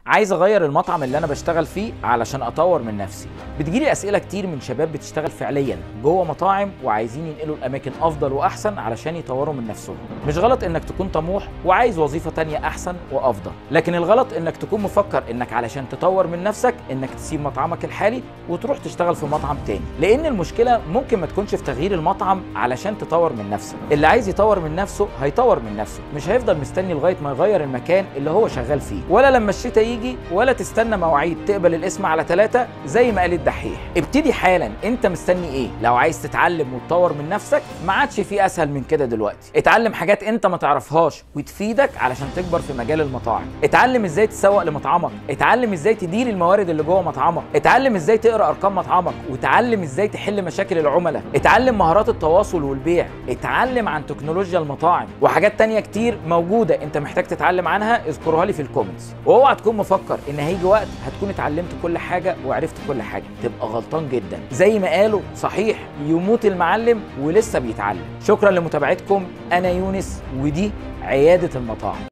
عايز اغير المطعم اللي انا بشتغل فيه علشان اطور من نفسي بتجيلي اسئله كتير من شباب بتشتغل فعليا جوه مطاعم وعايزين ينقلوا الاماكن افضل واحسن علشان يطوروا من نفسهم مش غلط انك تكون طموح وعايز وظيفه تانية احسن وافضل لكن الغلط انك تكون مفكر انك علشان تطور من نفسك انك تسيب مطعمك الحالي وتروح تشتغل في مطعم تاني لان المشكله ممكن ما تكونش في تغيير المطعم علشان تطور من نفسك اللي عايز يطور من نفسه هيطور من نفسه مش هيفضل مستني لغايه ما يغير المكان اللي هو شغال فيه ولا لما الشتاء يجي ولا تستنى مواعيد تقبل الاسم على ثلاثة زي ما قال الدحيح ابتدي حالا انت مستني ايه لو عايز تتعلم وتطور من نفسك ما عادش في اسهل من كده دلوقتي اتعلم حاجات انت ما تعرفهاش وتفيدك علشان تكبر في مجال المطاعم اتعلم ازاي تسوق لمطعمك اتعلم ازاي تدير الموارد اللي جوه مطعمك اتعلم ازاي تقرا ارقام مطعمك وتعلم ازاي تحل مشاكل العملاء اتعلم مهارات التواصل والبيع اتعلم عن تكنولوجيا المطاعم وحاجات تانية كتير موجودة انت محتاج تتعلم عنها اذكرها لي في الكومنتس واوعى تكون مفكر ان هيجي وقت هتكون اتعلمت كل حاجة وعرفت كل حاجة تبقى غلطان جدا زي ما قالوا صحيح يموت المعلم ولسه بيتعلم شكرا لمتابعتكم انا يونس ودي عيادة المطاعم